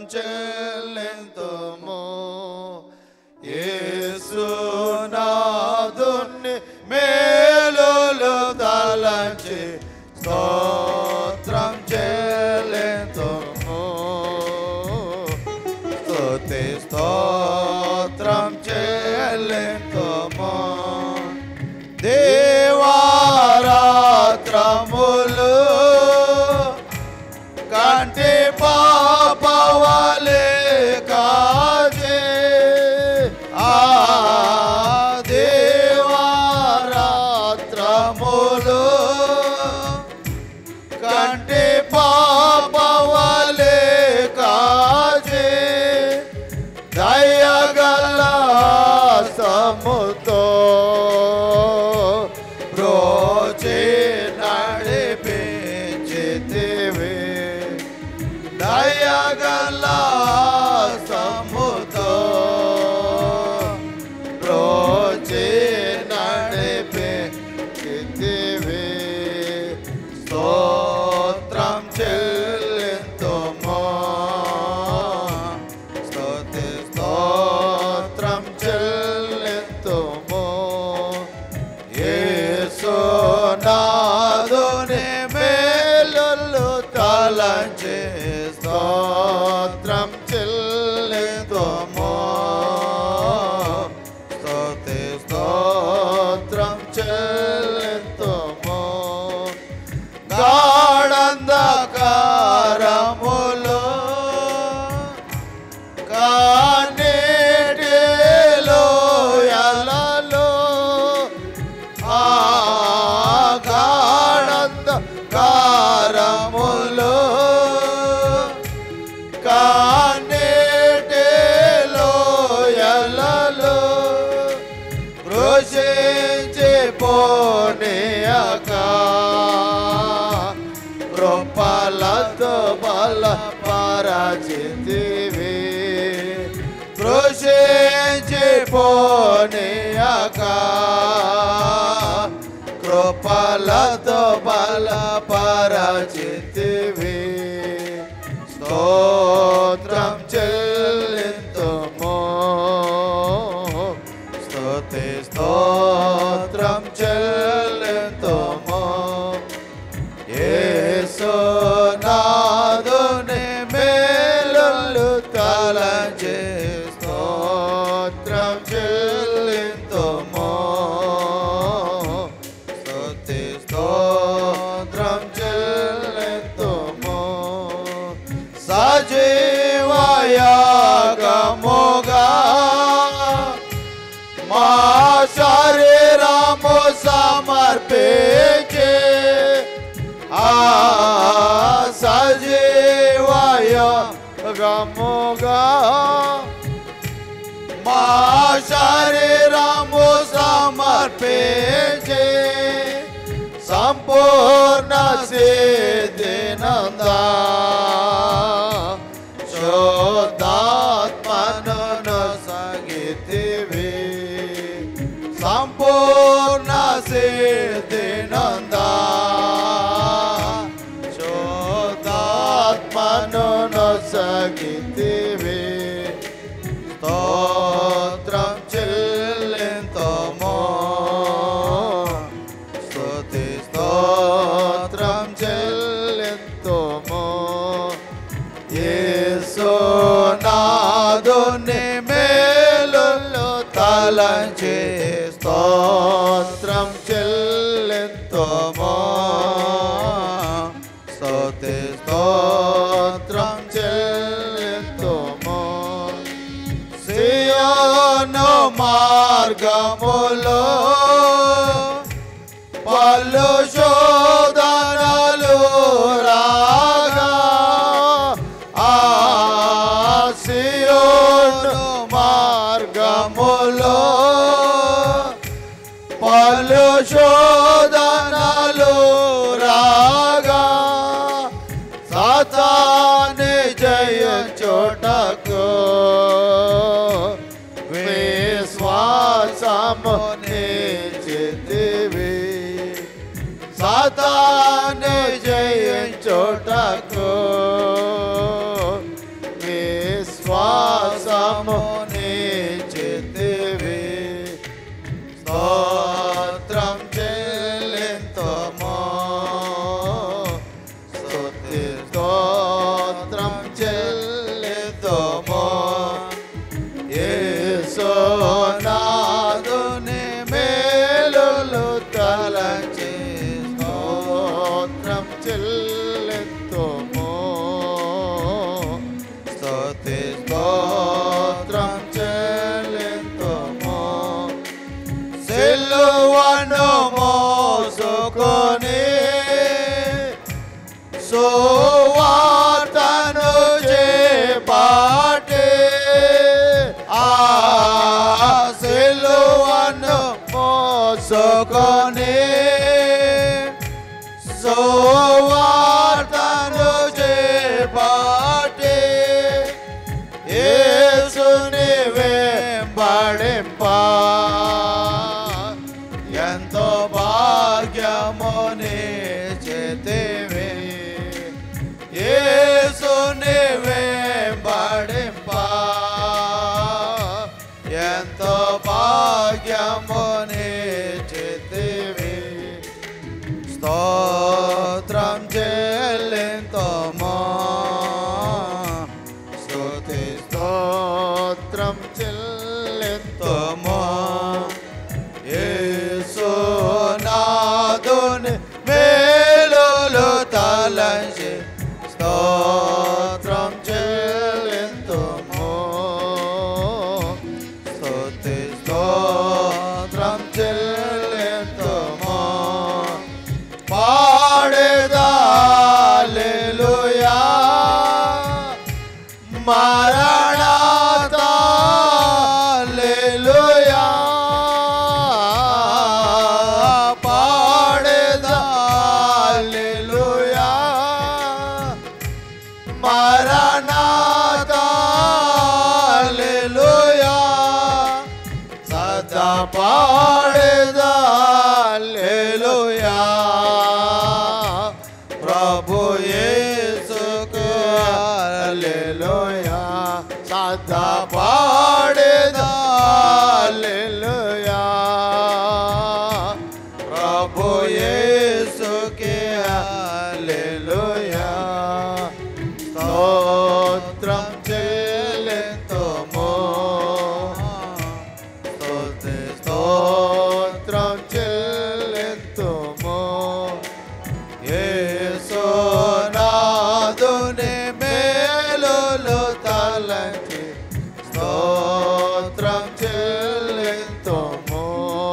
చెల్లింతుము యేసునాథుని మేలులు తలంచి స్తోత్రం చెల్లింతుము స్తుతి స్తోత్రం చెల్లింతుము దేవారాత్రములు కంటి పాపవలే కాజే ఆ దేవారాత్రములు కంటి పాపవలే కాజే దయగల సముతో బ్రోచే నడిపించితివి దయగల సముతో బ్రోచే నడిపించితివి స్తోత్రం చెల్లింతుమో స్తుతి స్తోత్రం చెల్లింతుము యేసునాథుని మేలులు తలంచి స్తోత్రం చెల్లింతుము స్తుతి స్తోత్రం చెల్లింతుము గాఢంధకారములో కానేటిలో ఎలలో ఆ గాఢంధకారములో కానేటిలో ఎలలో కృషించి పోనీయక కృపలతో బల పరచితివి కృషించి పోనీయక కృపలతో బల పరచితివి స్తోత్రం చెల్లింతుము స్తుతి స్తోత్రం చెల్లింతుము యేసునాథుని మేలులు తలంచి స్తోత్రం చెల్లింతుము స్తుతి స్తోత్రం చెల్లింతుము సజీవయాగముగా మా శరీరము సమర్పించే ఆ సజీవయాగముగా మా శరీరము సమర్పించే సంపూర్ణ సిద్ధినంద శోధాత్మను సగితివి సంపూర్ణ సిద్ధినంద శోధాత్మను సగితివి స్తోత్రం చెల్లింతమో స్తుతి స్తోత్రం చెల్లింతమో యేసునాథుని మేలులు తలంచి స్తోత్రం చెల్లింతమో స్తుతి స్తోత్రం చెల్లింతమో సియోను మార్గములో పలు శోధనలు రాగా ఆ సియోను మార్గములో పలు శోధనలు రాగా సాతాని జయ చోటకు విశ్వాసము నిలిచితివి సాతాని జయ చోటకు మోసుకొని సువార్తను చేపాటి ఆ సిలువను మోసుకొని సువార్తను చేపాటి యేసుని వెంబడింప ఎంతో భాగ్యముని చేతివి యేసుని వెంబడింప ఎంతో భాగ్యముని చేతివి స్తోత్రం చెల్లింతమా స్తుతి స్తోత్రం చెల్లింతమా యేసునాథుని మేలులు తలంచి స్తోత్రం చెల్లింతమా స్తుతి స్తోత్రం చెల్లింతమా పాడేదాలెలుయా మరణాతాలెలుయా పాడేదాలెలుయా మరణాతాలెలుయా సదా పాడేదాలెలుయా ప్రభు యేసుకు హల్లెలూయా సదా పాడేదాలెలుయా ప్రభు యేసుకే హల్లెలూయా స్తోత్రం చెల్లింతుము స్తుతి స్తోత్రం చెల్లింతుము యేసునాథుని మేలులు తలంచి స్తోత్రం చెల్లింతుము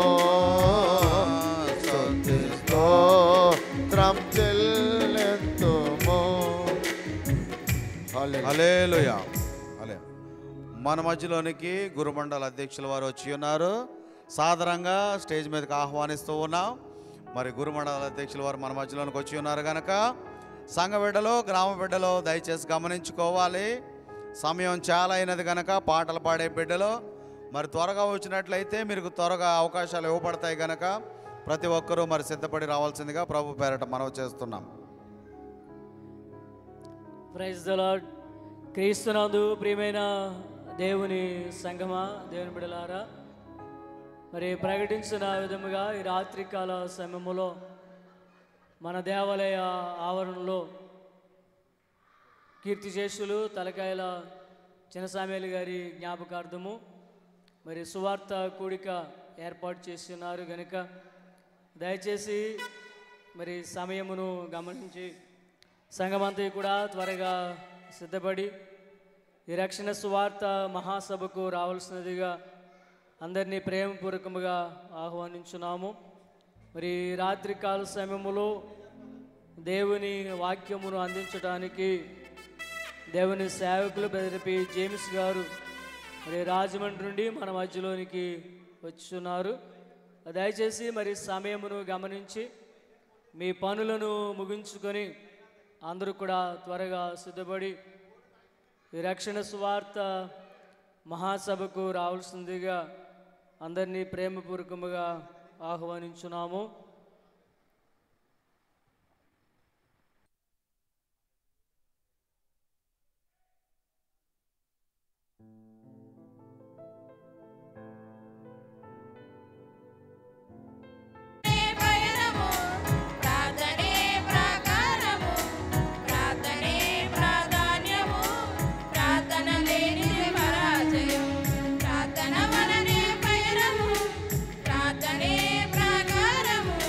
స్తుతి స్తోత్రం చెల్లింతుము హలేలుయా హలే మన మధ్యలోనికి గురుమండల అధ్యక్షుల వారు వచ్చి ఉన్నారు సాధారణంగా స్టేజ్ మీదకి ఆహ్వానిస్తూ ఉన్నాం మరి గురుమండల అధ్యక్షుల వారు మన మధ్యలోనికి వచ్చి ఉన్నారు కనుక సంఘ బిడ్డలు గ్రామ బిడ్డలు దయచేసి గమనించుకోవాలి సమయం చాలా అయినది కనుక పాటలు పాడే బిడ్డలు మరి త్వరగా వచ్చినట్లయితే మీకు త్వరగా అవకాశాలు ఇవ్వబడతాయి కనుక ప్రతి ఒక్కరూ మరి సిద్ధపడి రావాల్సిందిగా ప్రభు పేరట మనవి చేస్తున్నాం ప్రైజ్ ద లార్డ్ క్రీస్తునందు ప్రియమైన దేవుని సంగమా దేవుని బిడలారా మరి ప్రకటించిన విధముగా ఈ రాత్రికాల సమయములో మన దేవాలయ ఆవరణలో కీర్తిశేషులు తలకాయల చిన్నసామేలు గారి జ్ఞాపకార్థము మరి సువార్త కూడిక ఏర్పాటు చేసి ఉన్నారు గనుక దయచేసి మరి సమయమును గమనించి సంఘమంతా కూడా త్వరగా సిద్ధపడి ఈ రక్షణ సువార్త మహాసభకు రావాల్సినదిగా అందరినీ ప్రేమపూర్వకముగా ఆహ్వానించున్నాము మరి రాత్రి కాల సమయములో దేవుని వాక్యమును అందించడానికి దేవుని సేవకులు బెదిరిపి జేమ్స్ గారు మరి రాజమండ్రి నుండి మన మధ్యలోనికి వచ్చున్నారు దయచేసి మరి సమయమును గమనించి మీ పనులను ముగించుకొని అందరూ కూడా త్వరగా సిద్ధపడి ఈ రక్షణ సువార్త మహాసభకు రావాల్సిందిగా అందరినీ ప్రేమపూర్వకముగా ఆహ్వానించున్నాము పయనము ప్రార్థనే ప్రాకారము ప్రార్థనే ప్రాధాన్యము ప్రార్థన లేనిది పరాజయం ప్రార్థన వలనే పయనము ప్రార్థనే ప్రాకారము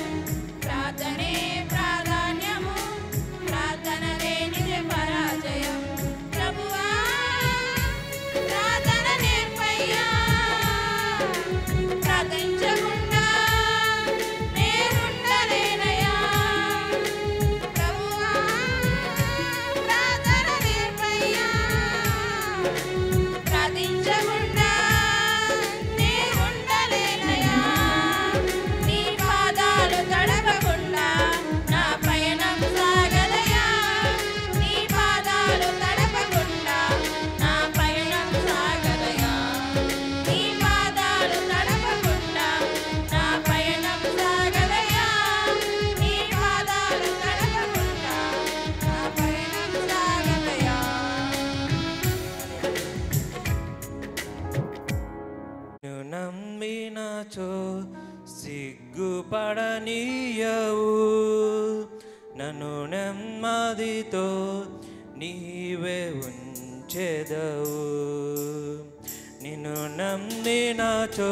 నన్ను నెమ్మదితో నీవే ఉంచెదవు నిన్ను నమ్మినాచో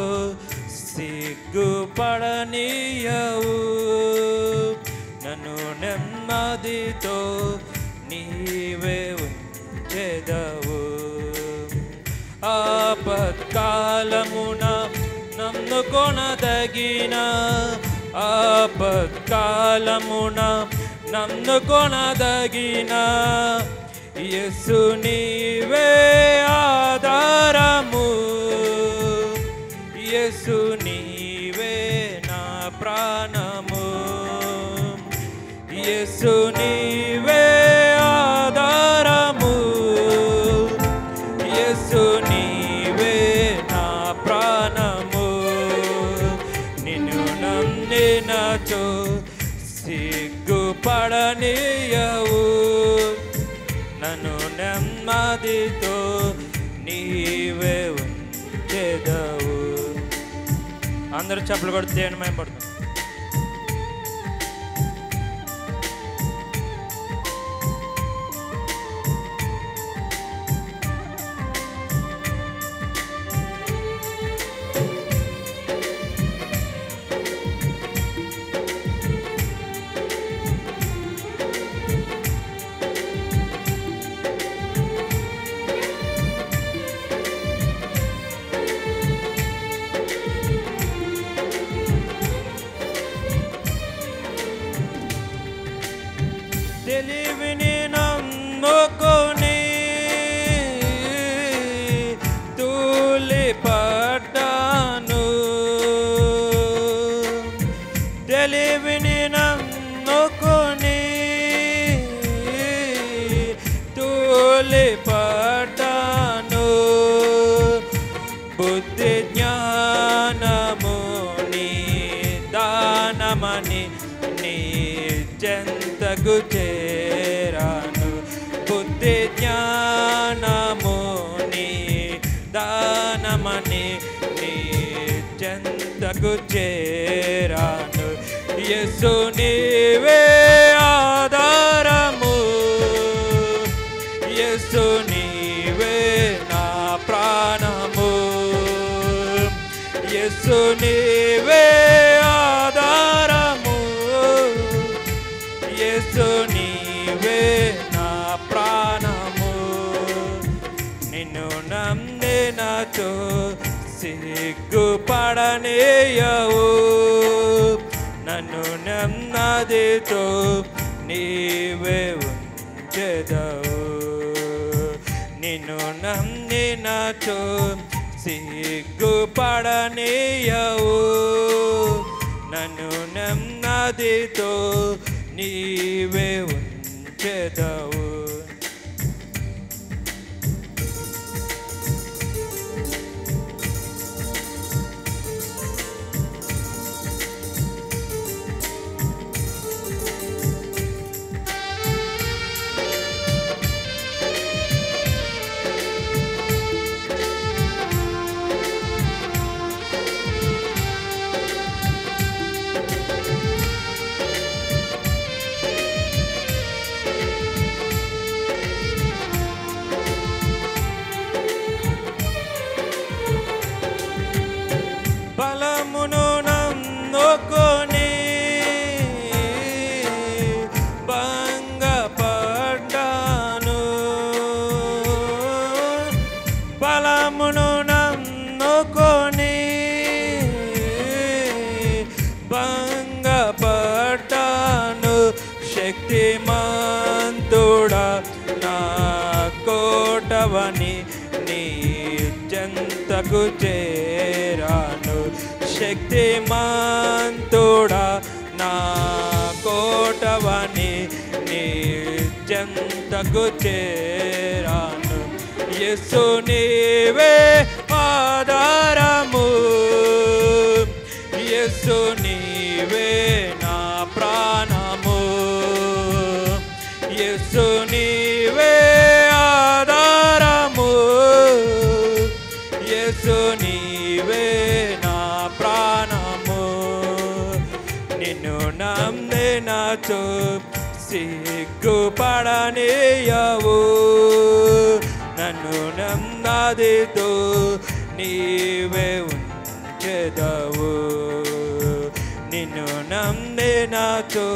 సిగ్గుపడనీయవు నన్ను నెమ్మదితో నీవే ఉంచెదవు ఆపత్కాలమున నమ్ముకొనదగిన ఆపత్కాలమున నమ్ముకొనదగిన యేసు నీవే ఆధారము యేసు నీవే నా ప్రాణము యేసు నీవే ఆధారము యేసు నీవే నా ప్రాణము నిన్ను నమ్మినచో సిగ్గుపడనీయవు నన్ను నెమ్మదితో నీవే ఉంచెదవు అందరూ చెప్పులు కొడితే దేవుని మేము పడుతుంది తెలివిని నమ్ముకొని తూలి పడ్డాను తెలివిని నమ్ముకొని తూలి పడ్డాను బుద్ధి జ్ఞానముని దానమని నీ చెంతకు చేరాను బుద్ధి జ్ఞానముని దానమని నీ చెంతకు చేరాను యేసు నీవే ఆధారము యేసు నీవే నా ప్రాణము యేసు నీవే ఆధారము యేసు నీవే నా ప్రాణము నిన్ను నమ్మినచో సిగ్గుపడనీయవు నన్ను నెమ్మదితో నీవే ఉంచెదవు నిన్ను నమ్మినచో సిగ్గుపడనీయవు నన్ను నెమ్మదితో నీవే ఉంచెదవు బలమును నమ్ముకొని భంగపడ్డాను బలమును నమ్ముకొని భంగపడ్డాను శక్తిమంతుడా నా కోటవని నీ చెంతకు చేరాను శక్తిమంతుడా నా కోటవని నీ చెంతకు చేరాను యేసు నీవే ఆధారము యేసు నీవే నా ప్రాణము యేసు నీవే ఆధారము యేసు నీవే నా ప్రాణము నిన్ను నమ్మినచో సిగ్గుపడనీయవు నన్ను నెమ్మదితో నీవే ఉంచెదవు నిన్ను నమ్మినతో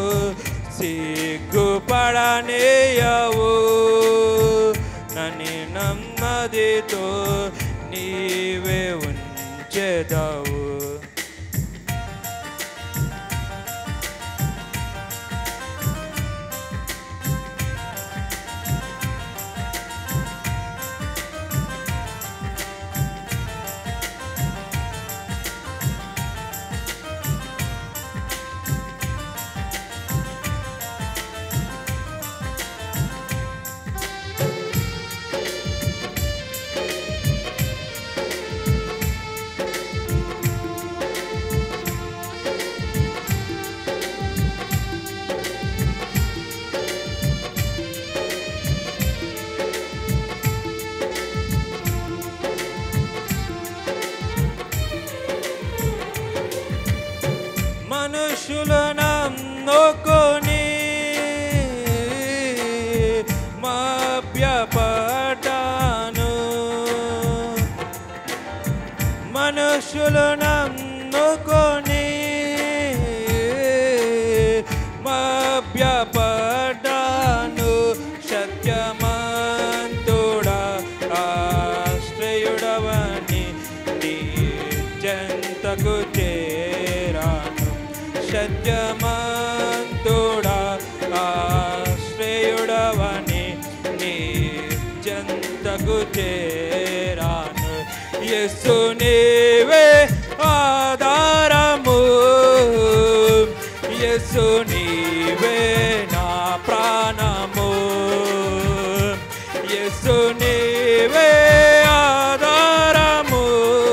సిగ్గుపడనీయవు నన్ను నమ్మదితో నీవే ఉంచెదవు మనుషుల నమ్ముకొని మభ్యపడ్డాను మనుషులు నమ్ముకొని మభ్యపడ్డాను సత్యమంతుడా ఆశ్రయుడవని నీ జంతకు చేరాను సత్యమంతుడా ఆశ్రయుడవని నీ జంతకు చేరాను యస్సు నీవే ఆధారము యస్సు నీవే నా ప్రాణము యస్సు నీవే ఆధారము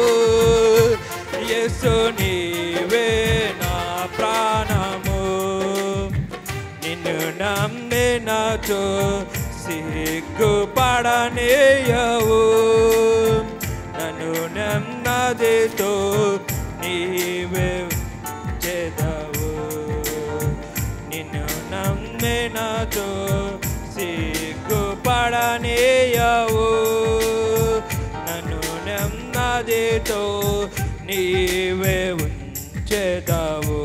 యస్సు నీవే నా ప్రాణము నిన్ను నమ్మినచో సిగ్గుపడనీయవు నన్ను నెమ్మదితో నీవే చేదవు నిన్ను నమ్మినచో సిగ్గుపడనీయవు నన్ను నెమ్మదితో నీవే ఉంచెదవు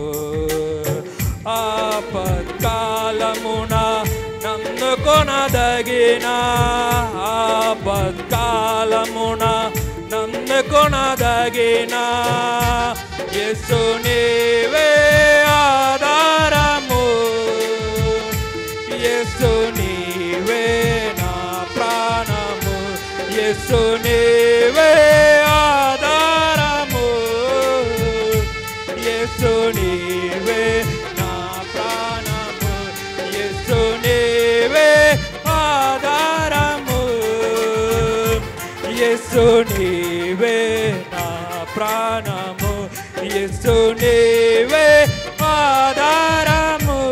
ఆపత్కాలమున నన్ను కొనదగిన ఆపత్కాలమున నన్ను కొనదగిన యేసు నీవే ఆధారము యేసు నీవే నా ప్రాణము యేసు నీవే ఆధారము యేసు నీవే నా ప్రాణము యేసు నీవే ఆధారము యేసు నీవే నా ప్రాణము యేసు నీవే ఆధారము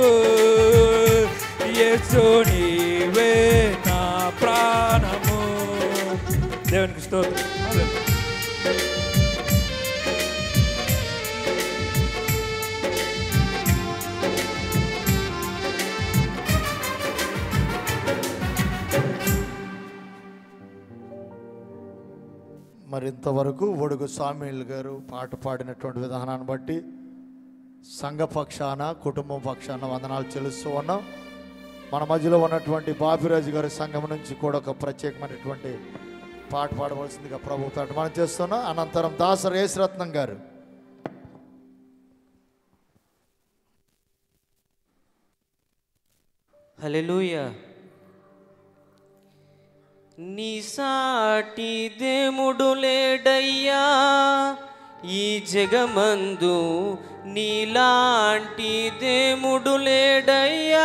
యేసు నీవే నా ప్రాణము దేవునికి స్తోత్రం హల్లెలూయా. మరి ఇంతవరకు ఒడుగు స్వామిలు గారు పాట పాడినటువంటి విధానాన్ని బట్టి సంఘ పక్షాన కుటుంబం పక్షాన వందనాలు చెల్లిస్తూ ఉన్నాం మన మధ్యలో ఉన్నటువంటి బాబిరాజు గారి సంఘం నుంచి కూడా ఒక ప్రత్యేకమైనటువంటి పాట పాడవలసిందిగా ప్రభు మనం చేస్తున్నాం అనంతరం దాస రేసరత్నం గారు హల్లెలూయా నీ సాటి దేముడు లేడయ్యా ఈ జగమందు నీలాంటి దేముడు లేడయ్యా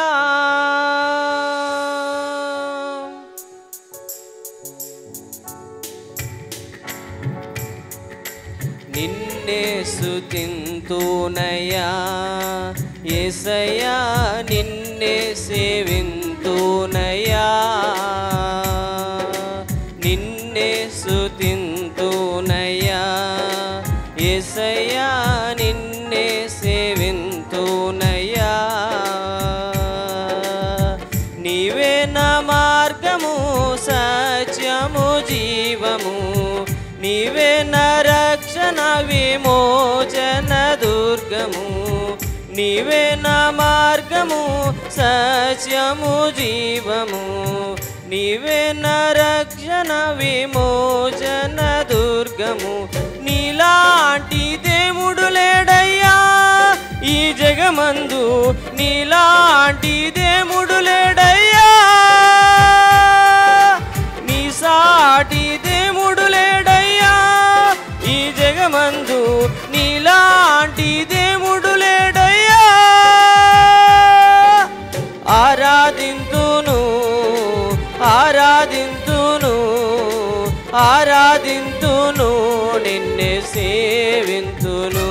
నిన్నే సుతింతునయ్యా ఏసయ్యా నిన్నే సేవింతునయ్యా నిన్నే సుతింతునయ్యా ఏసయ్యా నిన్నే సేవింతునయ్యా సస్యము జీవము నీవే నరక్షణ విమోచన దుర్గము నీవే నా మార్గము సస్యము జీవము నీవే నరక్షణ విమోచన దుర్గము నీలాంటి దేవుడు లేడయ్యా ఈ జగమందు నీలాంటి దేవుడు లేడయ్యా నీ సాటి దేవుడు లేడయ్యా ఈ జగమందు నీలాంటి దేవుడు లేడయ్యా ఆరాధింతును ఆరాధింతును ఆరాధింతును నిన్నే సేవింతును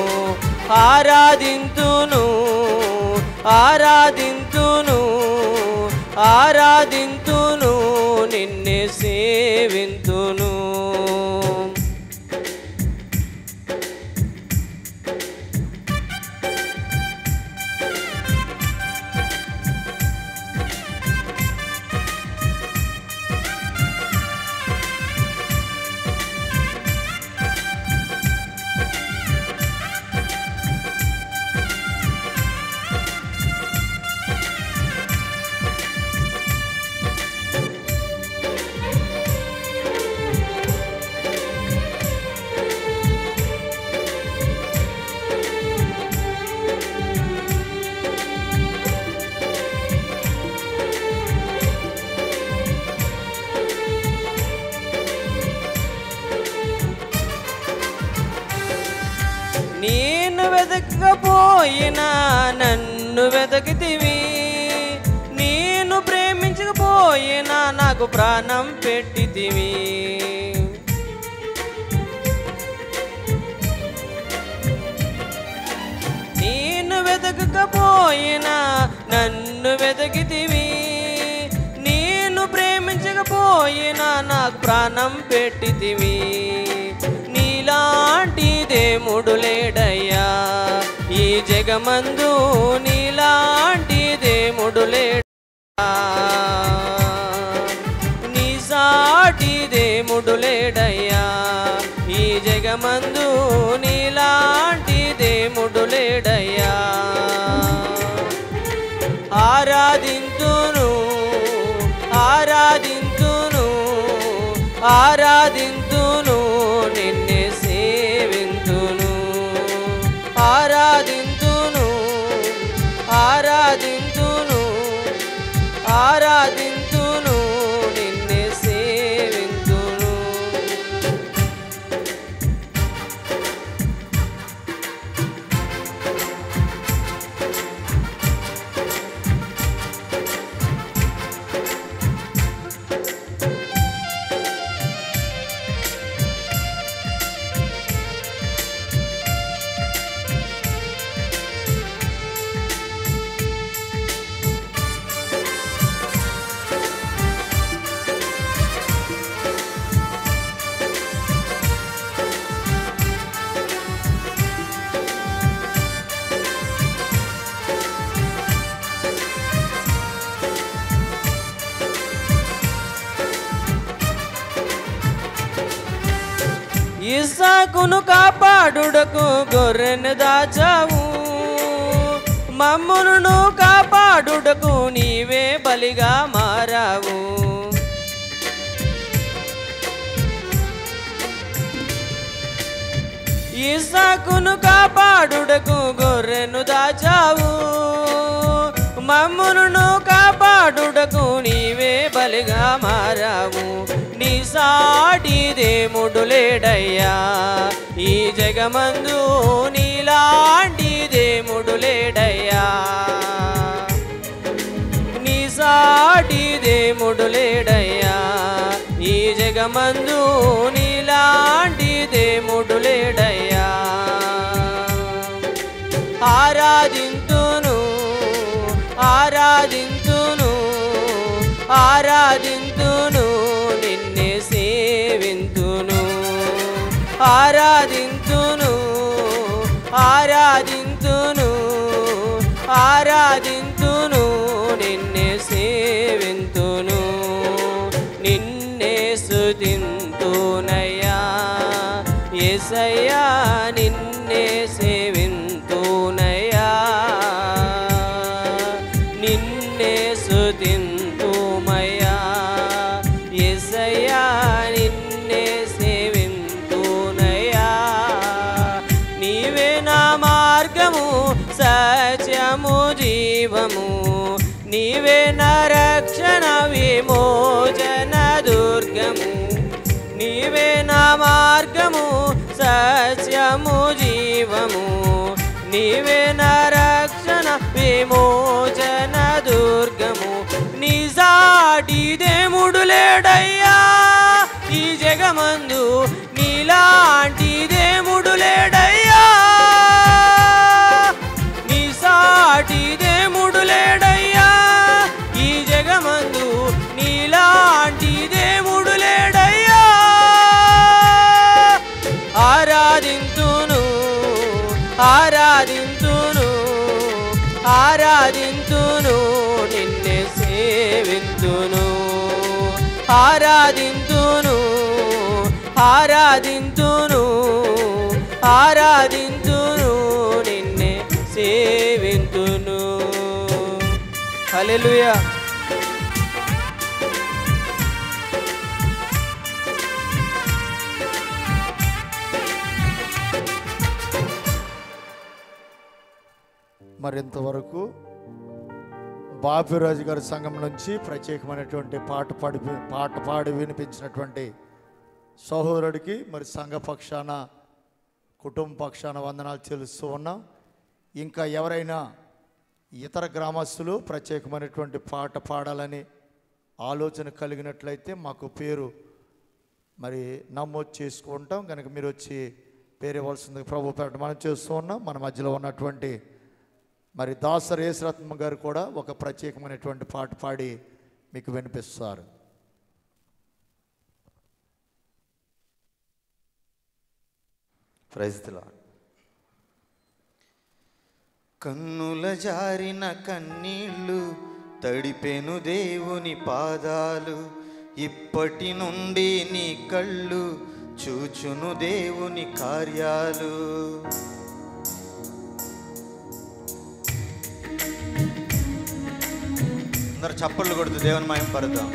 ఆరాధింతును ఆరాధింతును ఆరాధింతును నిన్నే సేవింతును నేను వెతకపోయినా నన్ను వెతకితివి నేను ప్రేమించకపోయినా నాకు ప్రాణం పెట్టితివి నేను వెతకకపోయినా నన్ను వెతకితివి నేను ప్రేమించకపోయినా నాకు ప్రాణం పెట్టితివి నీలాంటి దేవుడు లేడయ్యా ఈ జగమందు నీలాంటి దేవుడు లేడా నీ సాటి దేవుడు లేడయ్యా ఈ జగమందు నీలాంటి దేవుడు లేడయ్యా ఆరాధింతును ఆరాధింతును ఆరాధింతును నిన్నే సేవింతును ఆరాధింతును ఆరాధింతును ఆరాధింతును నిన్నే సేవింతును ఇసాకును కాపాడుటకు గొర్రెను దాచావు మమ్మును కాపాడుటకు నీవే బలిగా మారావు ఇసాకును కాపాడుటకు గొర్రెను దాచావు మమ్మును కాపాడుటకు నీవే బలిగా మారావు నీ సాటి దేముడు లేడయ్యా ఈ జగమందు నీలాంటి దేముడు లేడయ్యా నీ సాటి దేముడు లేడయ్యా ఈ జగమందు నీలాంటి దేముడు లేడయ్యా ఆరాధింతును ఆరాధింతును ఆరాధింతును నిన్నే సేవింతును ఆరాధింతును ఆరాధింతును ఆరాధింతును నిన్నే సేవింతును నిన్నే నిన్నే సుతింతుమయ్యా ఎసయ్యా నిన్నే సేవింతునయ్యా నీవే నా మార్గము సత్యము జీవము నీవే నా రక్షణ విమోచన దుర్గము నీవే నా మార్గము సత్యము జీవము నీవే నా రక్షణ విమోచన దుర్గము నిజాటి దేముడు లేడయ్యా ఈ జగమందు నీలాంటి దేముడు లేడయ్యా నీ సాటి దేముడు లేడయ్యా ఈ జగమందు నీలాంటి దేవుడు లేడయ్యా ఆరాధింతును ఆరాధింతును ఆరాధింతును నిన్నే సేవింతును ఆరాధింతును ఆరాధింతును ఆరాధింతును నిన్నే సేవింతును హల్లెలూయా మరింతవరకు బాపిరాజు గారి సంఘం నుంచి ప్రత్యేకమైనటువంటి పాట పాడి పాట పాడి వినిపించినటువంటి సహోదరుడికి మరి సంఘ పక్షాన కుటుంబ పక్షాన వందనాలు చెల్లిస్తూ ఉన్నాం ఇంకా ఎవరైనా ఇతర గ్రామస్తులు ప్రత్యేకమైనటువంటి పాట పాడాలని ఆలోచన కలిగినట్లయితే మాకు పేరు మరి నమోదు చేసుకుంటాం కనుక మీరు వచ్చి పేరు ఇవ్వాల్సింది ప్రభు పేరట మనం చేస్తూ ఉన్నాం మన మధ్యలో ఉన్నటువంటి మరి దాసర్ యేసరత్మ గారు కూడా ఒక ప్రత్యేకమైనటువంటి పాట పాడి మీకు వినిపిస్తారు ప్రైజ్ కన్నుల జారిన కన్నీళ్ళు తడిపెను దేవుని పాదాలు ఇప్పటి నుండి నీ కళ్ళు చూచును దేవుని కార్యాలు అందరు చప్పట్లు కొడుతూ దేవుని మహిమ పడదాం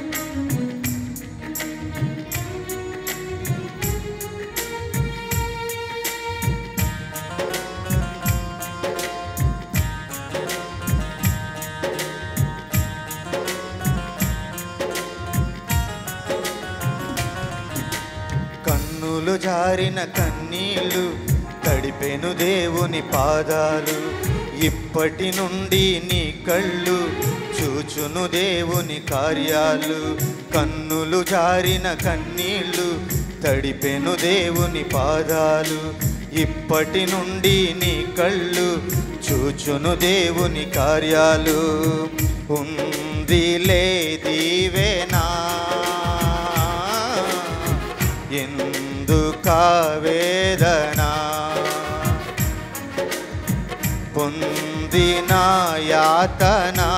కన్నులు జారిన కన్నీళ్ళు తడిపెను దేవుని పాదాలు ఇప్పటి నుండి నీ కళ్ళు చూచును దేవుని కార్యాలు కన్నులు జారిన కన్నీళ్ళు తడిపెను దేవుని పాదాలు ఇప్పటి నుండి నీ కళ్ళు చూచును దేవుని కార్యాలు ఉందిలే దీవేనా ఎందుకా వేదనా పొందిన యాతనా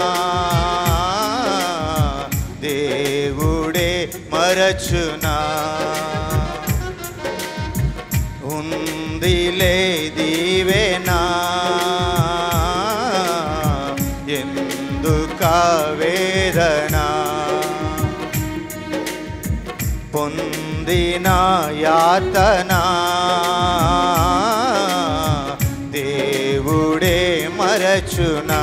దేవుడే మరచునా ఉందిలే దీవెనా ఎందుకా వేదనా పొందిన యాతనా దేవుడే మరచునా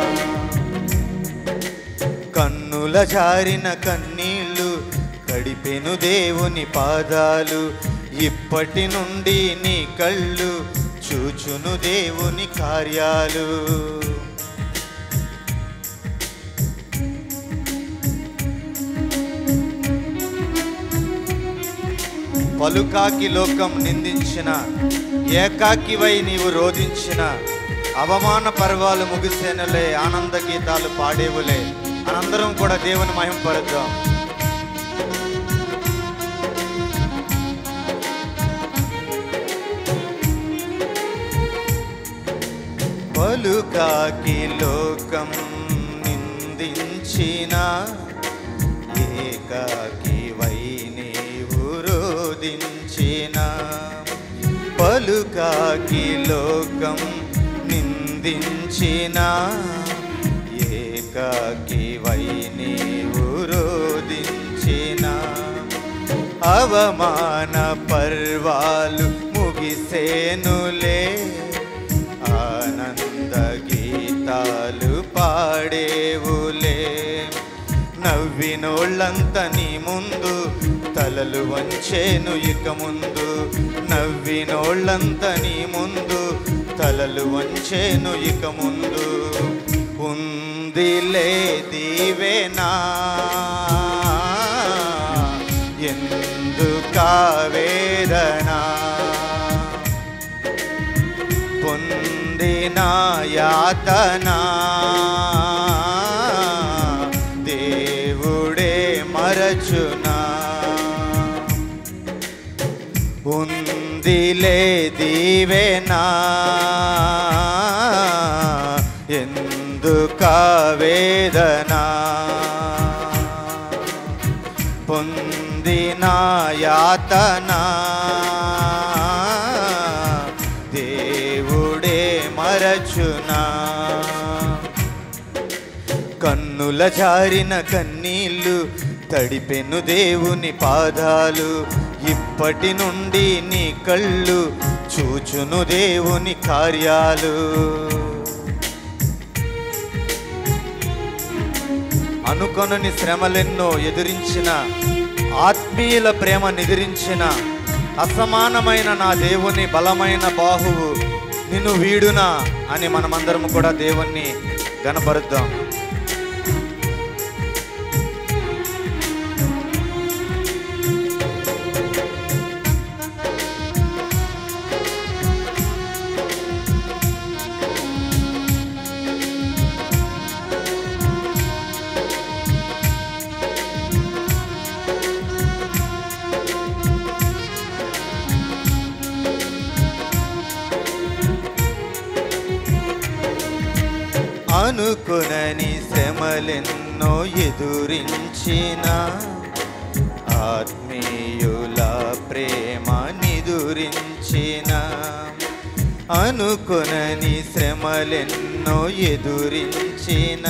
కన్నుల జారిన కన్నీళ్ళు కడిపెను దేవుని పాదాలు ఇప్పటి నుండి నీ కళ్ళు చూచును దేవుని కార్యాలు పలుకాకి లోకం నిందించిన ఏకాకివై నీవు రోధించిన అవమాన పర్వాలు ముగిసేనలే ఆనంద గీతాలు పాడేవులే మనందరం కూడా దేవుని మహిమ పరుద్దాం పలుకాకి లోకం నిందించిన ఏకాకి వై నీవు రోధించిన పలుకాకి లోకం నిందించిన ఏకాకివై నీవు రోదించిన అవమాన పర్వాలు ముగిసేనులే ఆనంద గీతాలు పాడేవులే నవ్వినోళ్ళంత నీ ముందు తలలు వంచేను ఇక ముందు నవ్వినోళ్ళంత నీ ముందు తలలు వంచేను ఇక ముందు ఉందిలే దీవెనా ఎందుకా వేదనా పొందిన యాతనా దేవుడే మరచునా ఉందిలే దీవెనా ఎందుకా వేదనా పొందిన యాతనా దేవుడే మరచునా కన్నుల జారిన కన్నీళ్ళు తడిపెను దేవుని పాదాలు ఇప్పటి నుండి నీ కళ్ళు చూచును దేవుని కార్యాలు అనుకొనని శ్రమలెన్నో ఎదిరించిన ఆత్మీయుల ప్రేమ నిదిరించిన అసమానమైన నా దేవుని బలమైన బాహువు నిన్ను వీడునా అని మనమందరం కూడా దేవుణ్ణి గనపరుద్దాం అనుకునని శ్రమలెన్నో ఎదురించిన ఆత్మీయుల ప్రేమ నిదురించిన అనుకునని శ్రమలెన్నో ఎదురించిన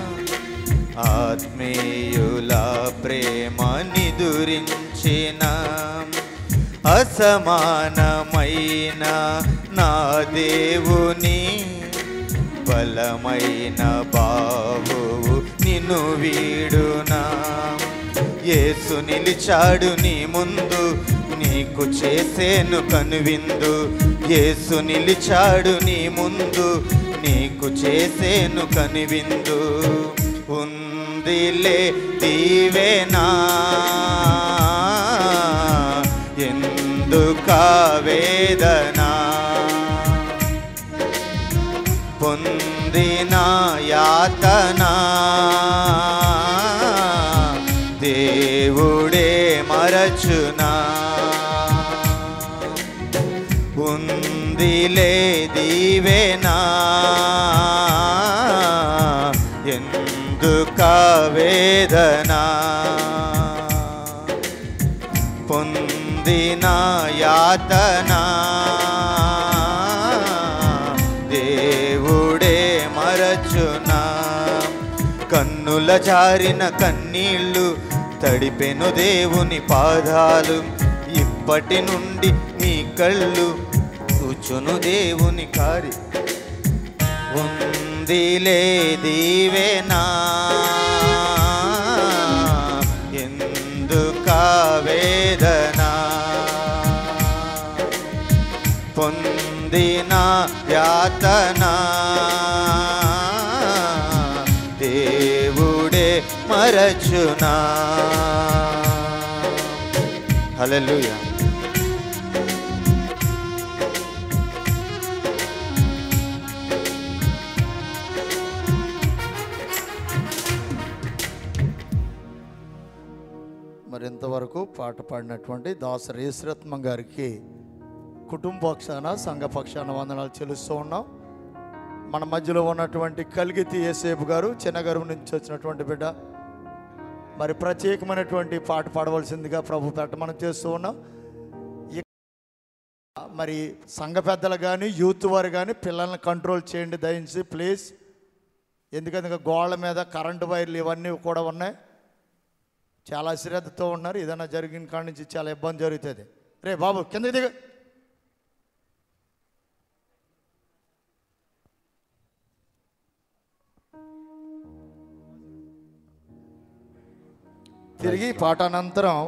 ఆత్మీయుల ప్రేమ నిదురించిన అసమానమైన నా దేవుని బలమైన బాహువు నిన్ను వీడునా యేసు నిలిచాడు నీ ముందు నీకు చేసేను కనువిందు యేసు నిలిచాడు నీ ముందు నీకు చేసేను కనువిందు ఉందిలే దీవెనా ఎందుకా వేదనా పొందిన యాతనా దేవుడే మరచునా ఉందిలే దీవెనా ఎందుక వేదనా పొందిన యాతనా దేవుడే మరచునా కన్నుల జారిన కన్నీళ్ళు తడిపెను దేవుని పాదాలు ఇప్పటి నుండి నీ కళ్ళు కూచును దేవుని కారి ఉందిలే దీవెనా ఎందుక వేదనా పొందిన యాతనా దేవుడే మరచునా హల్లెలూయా మరి ఇంతవరకు పాట పాడినటువంటి దాసరి యేసురత్నం గారికి కుటుంబ పక్షాన సంఘ పక్షాన వందనాలు చెల్లిస్తూ ఉన్నాం మన మధ్యలో ఉన్నటువంటి కలిగితి ఏసేపు గారు చిన్నగరువు నుంచి వచ్చినటువంటి బిడ్డ మరి ప్రత్యేకమైనటువంటి పాట పాడవలసిందిగా ప్రభు పెట్టమని చేస్తూ ఉన్నాం ఇక మరి సంఘ పెద్దలు కానీ యూత్ వారు కానీ పిల్లల్ని కంట్రోల్ చేయండి దయించి ప్లీజ్ ఎందుకంటే గోళ్ళ మీద కరెంటు వైర్లు ఇవన్నీ కూడా ఉన్నాయి చాలా శ్రద్ధతో ఉన్నారు ఏదైనా జరిగిన కాడి నుంచి చాలా ఇబ్బంది జరుగుతుంది రే బాబు కింద దిగ తిరిగి పాట అనంతరం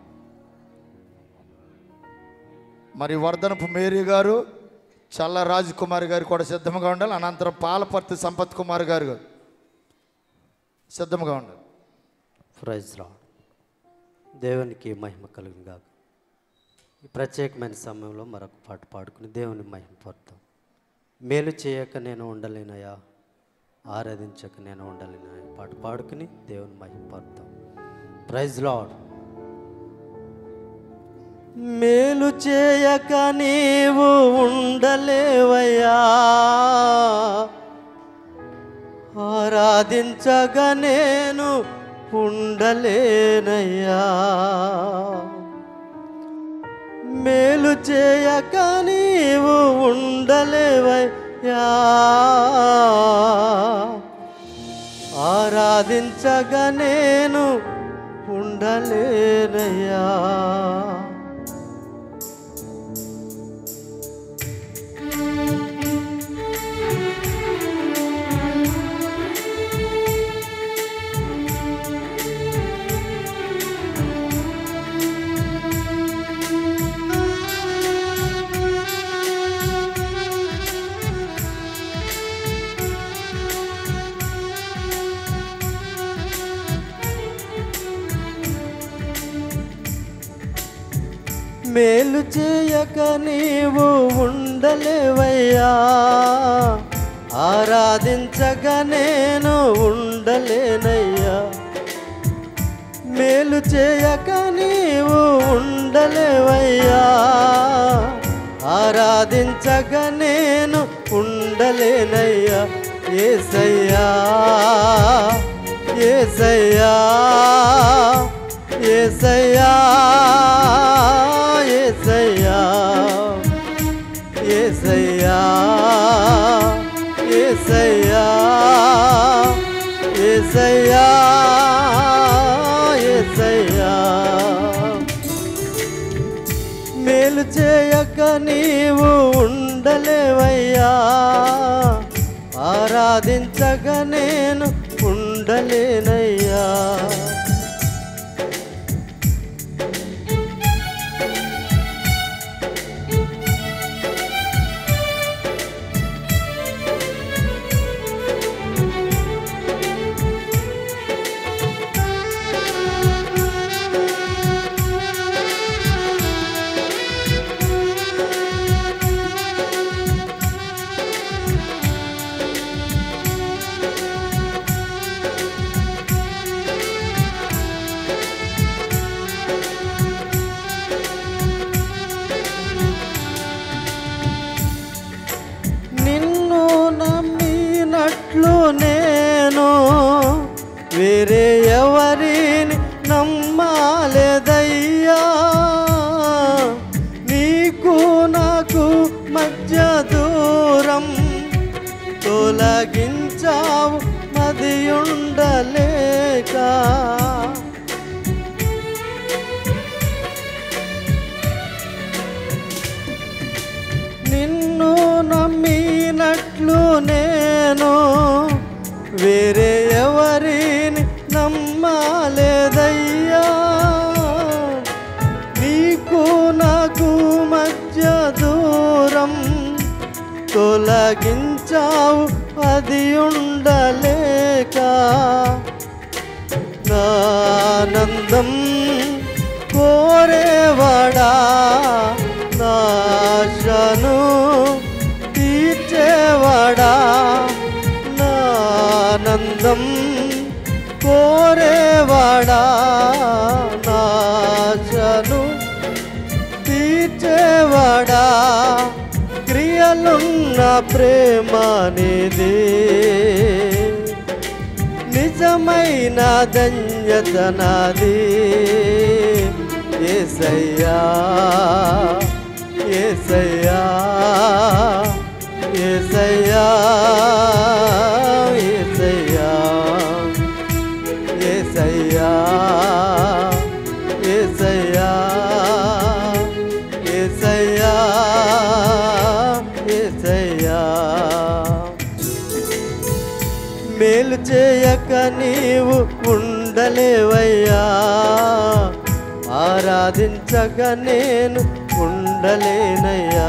మరి వర్ధనపు మేరీ గారు చల్ల రాజ్ కుమార్ గారు కూడా సిద్ధంగా ఉండాలి అనంతరం పాలపర్తి సంపత్ కుమార్ గారు సిద్ధంగా ఉండాలి ప్రైజ్ రాడ్ దేవునికి మహిమ కలుగును గాక ఈ ప్రత్యేకమైన సమయంలో మరొక పాట పాడుకుని దేవుని మహిమ పడతాం మేలు చేయక నేను ఉండలేనయా ఆరాధించక నేను ఉండలేనయా పాట పాడుకుని దేవుని మహిమ పడతాం ప్రైజ్ లాడ్ మేలు చేయక నీవు ఉండలేవయ్యా ఆరాధించగా నేను ఉండలేనయ్యా మేలు చేయక నీవు ఉండలేవయ్యా ఆరాధించగా నేను ఉండలేనయ్యా మేలు చేయక నీవు ఉండలేవయ్యా ఆరాధించక నేను ఉండలేనయ్యా మేలు చేయక నీవు ఉండలేవయ్యా ఆరాధించక నేను ఉండలేనయ్యా ఏసయ్యా ఏసయ్యా ఏసయ్యా ఏసయ్యా ఏసయ్యా ఏసయ్యా ఏసయ్యా ఏసయ్యా మేలు చేయక నీవు ఉండలేవయ్యా ఆరాధించక నేను ఉండలేనయ్యా నిన్ను నమ్మినట్లు నేను వేరే ఎవరిని నమ్మాలేదయ్యా నీకు నాకు మధ్య దూరం తొలగించావు మది ఉండలేక నిన్ను నమ్మినట్లు నేను వేరే ఎవరిని నమ్మాలేదయ్యా నీకు నాకు మధ్య దూరం తొలగించావు అది ఉండలేక నానందం కోరేవాడా నాశను తీర్చేవాడా నానందం కోరేవాడా నాశను తీర్చేవాడా క్రియలున్న ప్రేమనిది నిజమైన ధన్యత నాది ఏసయ్యా ఏసయ్యా ఏసయ్యా ఏసయ్యా ఏసయ్యా ఏసయ్యా ఏసయ్యా ఏసయ్యా మేలు చేయక నీవు ఉండలేవయ్యా ఆరాధించక నేను ఉండలేనయ్యా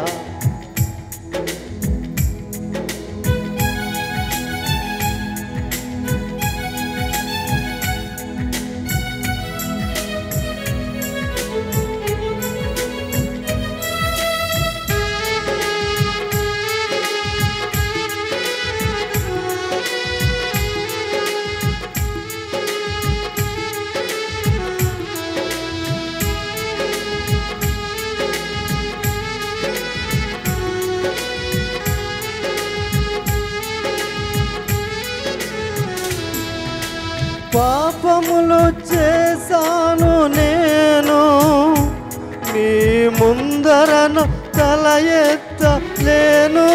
పాపములు చేశాను నేను మీ ముందరను తల ఎత్తలేను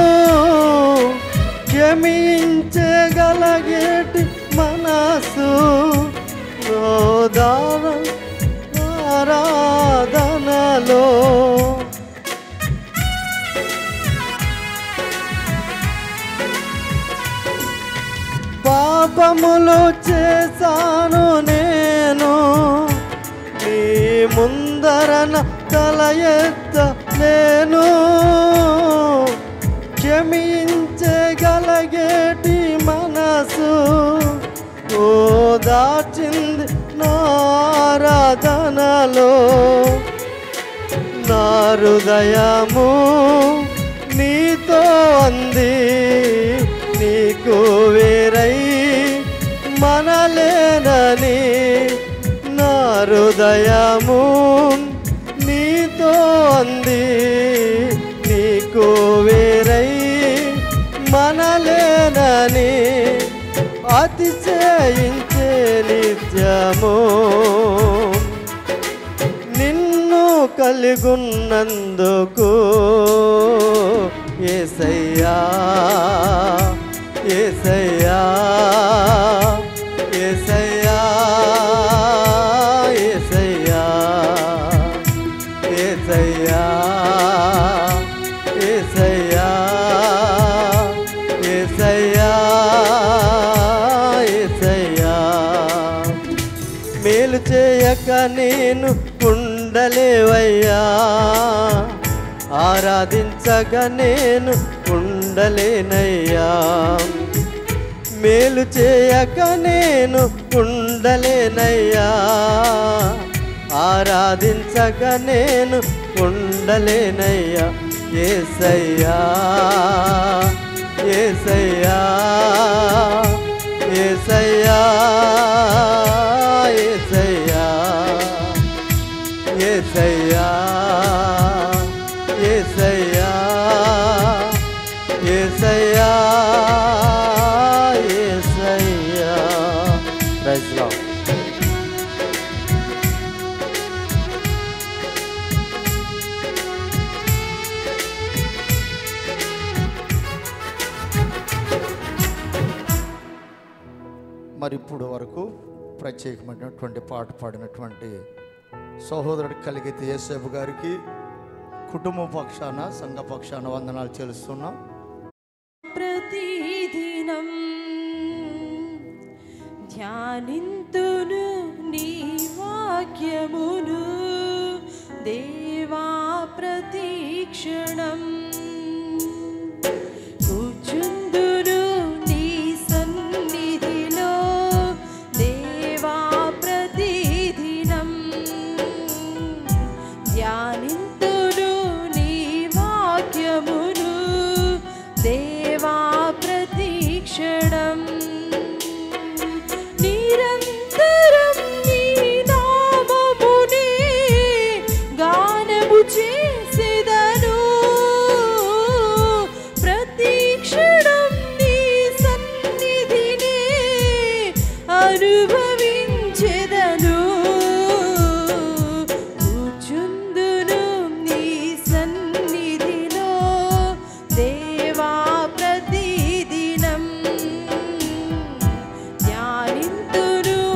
క్షమించగలగేటి మనసు నోదార ఆరాధనలో పాపములు చేశాను నేను నీ ముందరన తల ఎత్తలేను క్షమించగలగేటి మనసు ఓ దాచింది నారాధనలో నా హృదయము నీతో అంది నీకు వేరై మనలేనని నా హృదయము నీతో అంది నీకు వేరై మనలేనని అతిశయించే నిత్యము నిన్ను కలిగున్నందుకు ఏసయ్యా ఏసయ్యా ఏసయ్యా ఏసయ్యా ఏసయ్యా ఏసయ్యా ఏసయ్యా ఏసయ్యా మేలు చేయక నేను ఉండలేవయ్యా ఆరాధించక నేను ఉండలేనయ్యా మేలు చేయక నేను ఉండలేనయ్యా ఆరాధించక నేను ఉండలేనయ్యా ఏసయ్యా ఏసయ్యా ఏసయ్యా ఏసయ్యా ఏసయ్యా ఏసయ్యా ఏసయ్యా ఏసయ్యా ప్రైజ్ లార్డ్ మరి ఇప్పుడు వరకు ప్రత్యేకమైనటువంటి పాట పాడినటువంటి సహోదరుడు కలిగితే యేసేపు గారికి కుటుంబ పక్షాన సంఘ పక్షాన వందనాలు చెల్లిస్తున్నాం ప్రతిదినం ధ్యానింతును నీ వాక్యమును దేవా ప్రతీక్షణం కూర్చుందును నీ సన్నిధిలో దేవా ప్రతిదినం ధ్యానింతును నీ వాక్యమును దేవా ప్రతీక్షణం నిరంతరం నీ నామమునే గానము చేసెదను ప్రతీక్షణం నీ సన్నిధినే అనుభవించెదను కూర్చుందును నీ సన్నిధిలో దేవా ప్రతిదినం ధ్యానింతును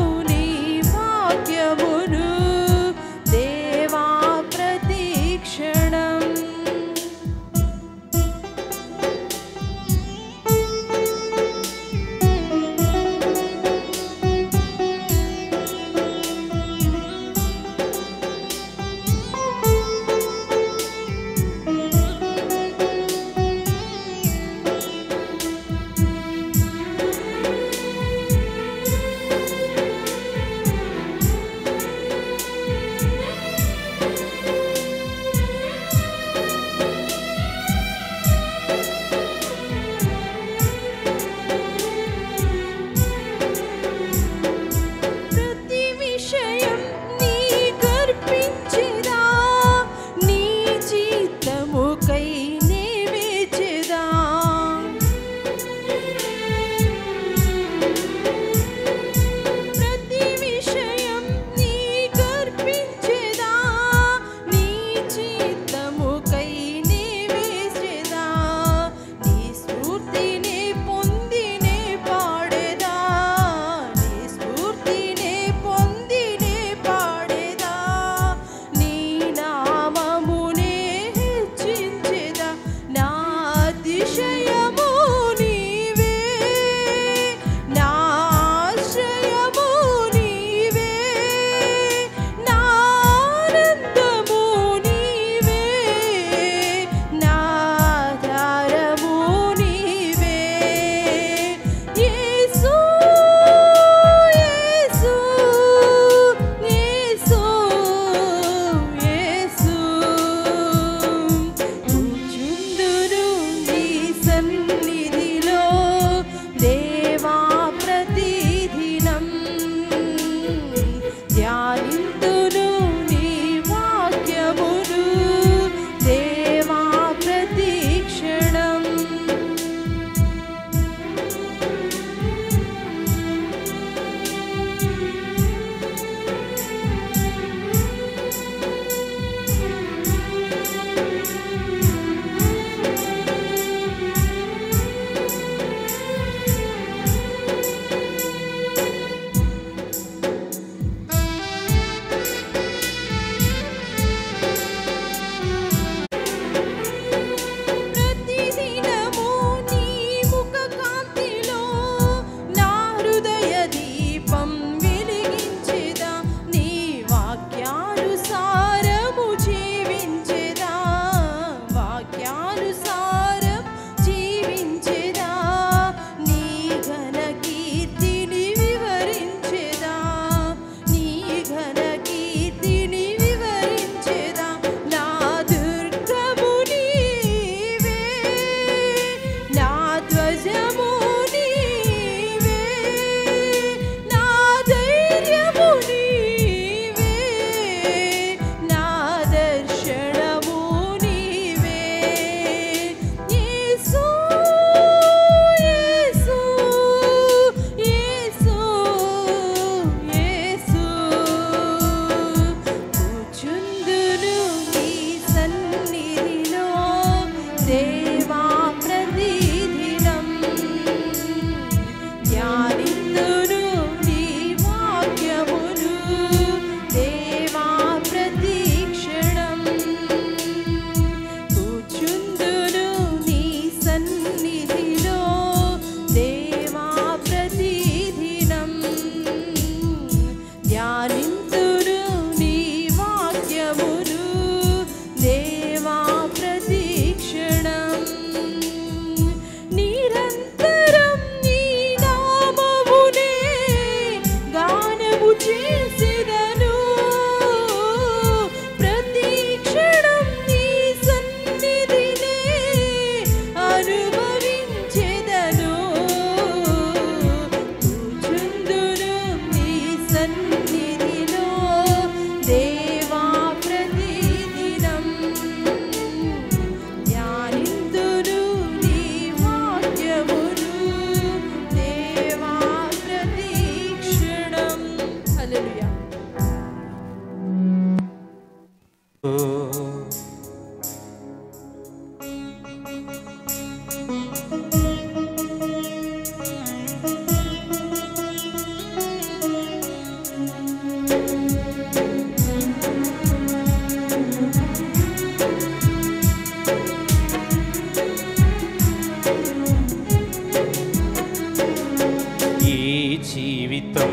జీవితం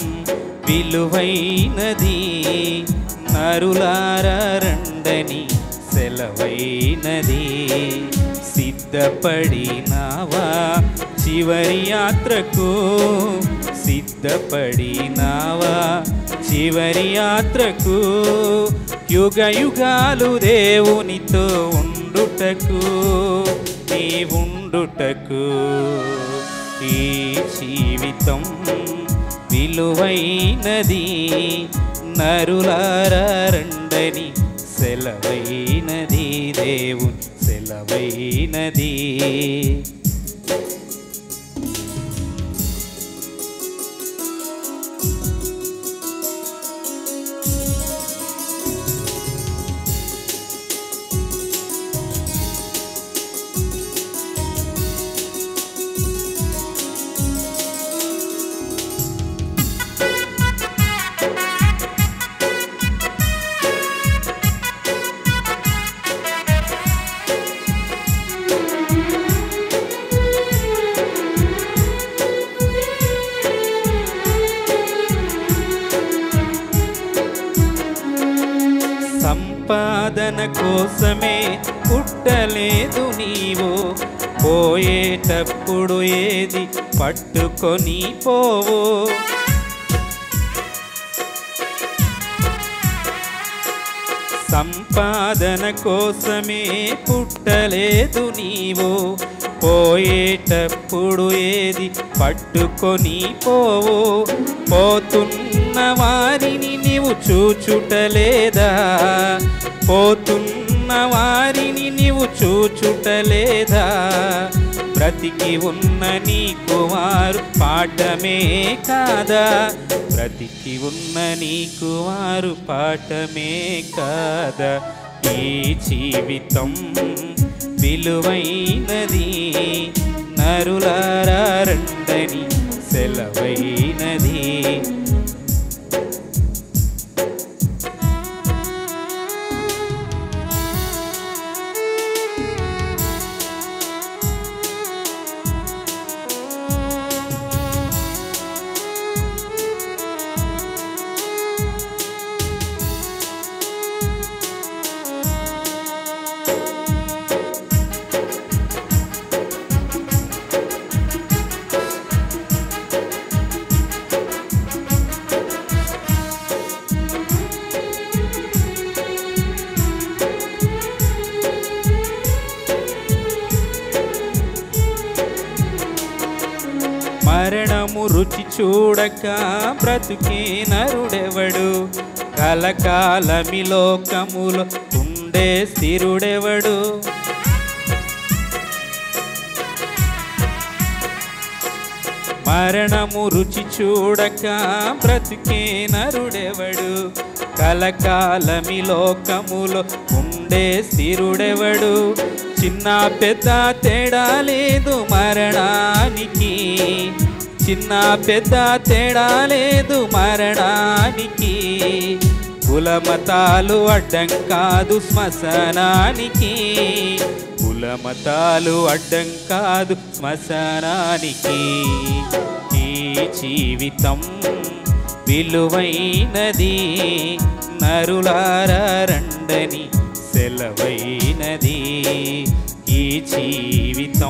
విలువైనది నరులార రండని సెలవైనది సిద్ధపడినావా చివరి యాత్రకు సిద్ధపడినావా చివరి యాత్రకు యుగ యుగాలు దేవునితో ఉండుటకు నీ ఉండుటకు ఈ జీవితం విలువైనది నరులార రండని సెలవైనది దేవుని సెలవైనది సంపాదన కోసమే పుట్టలేదు నీవు పోయేటప్పుడు ఏది పట్టుకొని పోవు సంపాదన కోసమే పుట్టలేదు నీవు పోయేటప్పుడు ఏది పట్టుకొని పోవు పోతున్న వారిని నీవు చూచుటలేదా పోతున్న వారిని నీవు చూచుటలేదా బ్రతికి ఉన్న నీకు వారు పాఠమే కాదా బ్రతికి ఉన్న నీకు వారు పాఠమే కాదా ఈ జీవితం విలువైనది నరులారా రండని సెలవైనది మరణము రుచి చూడక బ్రతుకే నరుడెవడు కలకాలమి లోకములో ఉండే స్థిరుడెవడు మరణము రుచి చూడక బ్రతుకే నరుడెవడు కలకాలమి లోకములో ఉండే స్థిరుడెవడు చిన్న పెద్ద తేడా లేదు మరణానికి చిన్న పెద్ద తేడా లేదు మరణానికి కులమతాలు అడ్డం కాదు శ్మశానానికి కులమతాలు అడ్డం కాదు శ్మశానానికి ఈ జీవితం విలువైనది నరులారా రండని సెలవైనది ఈ జీవితం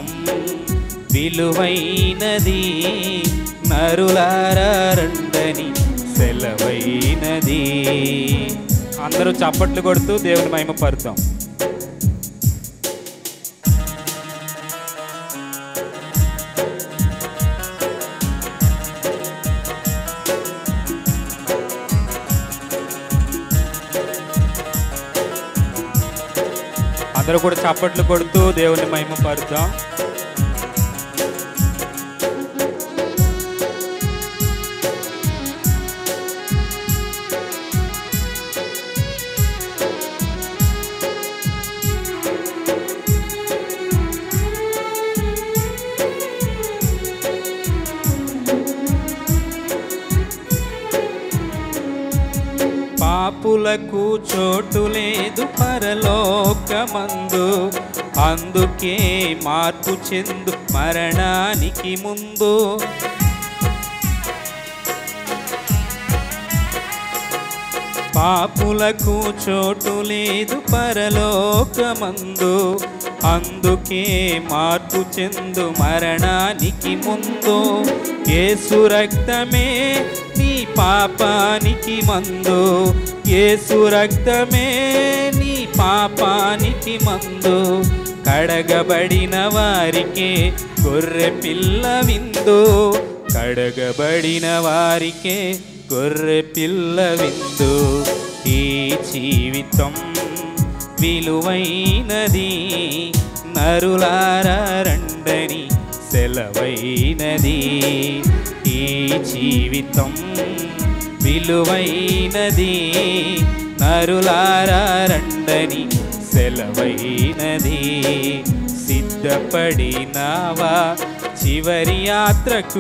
విలువైనది నరులారా రండని సెలవైనది అందరూ చప్పట్లు కొడుతూ దేవుని మహిమ పరుతాం అందరూ కూడా చప్పట్లు కొడుతూ దేవుని మహిమ పరుద్దాం పాపులకు చోటు లేదు పరలోకమందు అందుకే మార్పు చెందు మరణానికి ముందు పాపులకు చోటు లేదు పరలోకమందు అందుకే మార్పు చెందు మరణానికి ముందు యేసు రక్తమే నీ పాపానికి మందు యేసు రక్తమే నీ పాపానికి మందు కడగబడిన వారికే గొర్రె పిల్ల విందు కడగబడిన వారికే గొర్రె పిల్ల విందు ఈ జీవితం విలువైనది నరులారా రండని సెలవైనది ఈ జీవితం విలువైనది నరులారా రండని సెలవైనది సిద్ధపడినావా చివరి యాత్రకు